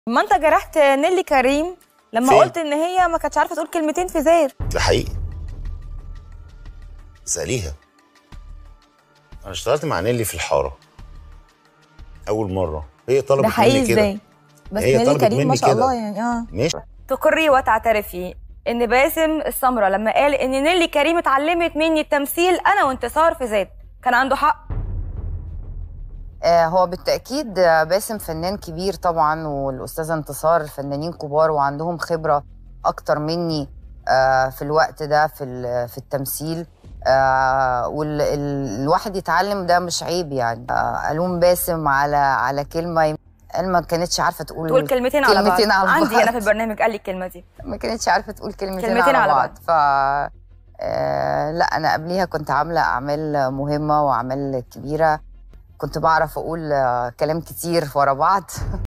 ما انت جرحت نيلي كريم لما فين؟ قلت ان هي ما كانتش عارفه تقول كلمتين في زير ده حقيقي اسأليها أنا اشتغلت مع نيلي في الحارة أول مرة هي طلبت ده حقيقي مني كده ازاي بس هي نيلي طلبت كريم ما مني شاء كده. الله يعني اه ماشي تقري وتعترفي ان باسم السمره لما قال ان نيلي كريم اتعلمت مني التمثيل انا وانتصار في ذات كان عنده حق آه، هو بالتأكيد آه، باسم فنان كبير طبعا والأستاذة انتصار فنانين كبار وعندهم خبرة أكتر مني آه، في الوقت ده في ال- في التمثيل والواحد يتعلم ده مش عيب يعني آه، ألوم باسم على على كلمة يم- قال ما كانتش عارفة تقول تقول كلمتين على بعض كلمتين على عندي بعض. انا في البرنامج قال لي الكلمه دي ما كانتش عارفة تقول كلمتين, كلمتين على, على بعض, ف آه، لا أنا قبليها كنت عاملة أعمال مهمة وأعمال كبيرة كنت بعرف أقول آه، كلام كتير ورا بعض